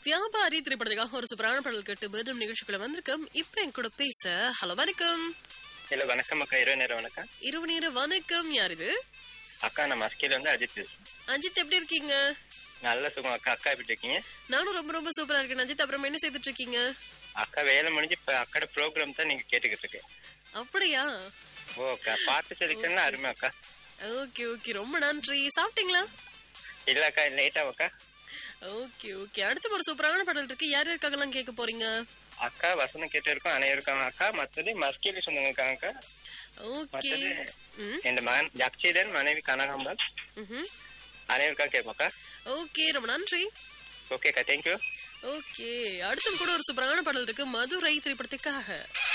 வியாபாரி திரைப்படத்துக்காக ஒரு சூப்பரான பாடல் கேட்டு மீண்டும் நிகழ்ச்சிக்குள்ள வந்திருக்கோம் இப்ப என் கூட பேச ஹலோ வணக்கம் ஹலோ வணக்கம் அக்கா இரவு நேரம் வணக்கம் இரவு நேர வணக்கம் யார் இது அக்கா நான் மஸ்கில வந்து அஜித் பேசுறேன் அஜித் எப்படி இருக்கீங்க நல்ல சுகம் அக்கா அக்கா எப்படி இருக்கீங்க நானும் ரொம்ப ரொம்ப சூப்பரா இருக்கேன் அஜித் அப்புறம் என்ன செய்துட்டு இருக்கீங்க அக்கா வேலை முடிஞ்சு இப்ப அக்காட ப்ரோக்ராம் தான் நீங்க கேட்டுக்கிட்டு இருக்கேன் அப்படியா ஓ அக்கா பாட்டு சொல்லிக்கணும்னா அருமை அக்கா ஓகே ஓகே ரொம்ப நன்றி சாப்பிட்டீங்களா இல்ல அக்கா லேட்டா அக்கா ஓகே ஓகே அடுத்து ஒரு சூப்பரான பாடல் இருக்கு யார் யாருக்காகலாம் கேட்க போறீங்க அக்கா வசனம் கேட்டு இருக்கோம் அனைவருக்காங்க அக்கா மத்தது மஸ்கில சொந்தங்க இருக்காங்க அக்கா ஓகே மத்தது ம் என் மகன் ஜக்சீதன் மனைவி கனகாம்பல் ம்ஹும். அனைவருக்காக கேட்போக்கா ஓகே ரொம்ப நன்றி ஓகே அக்கா தேங்க்யூ ஓகே அடுத்தும் கூட ஒரு சூப்பரான பாடல் இருக்கு மதுரை திரைப்படத்துக்காக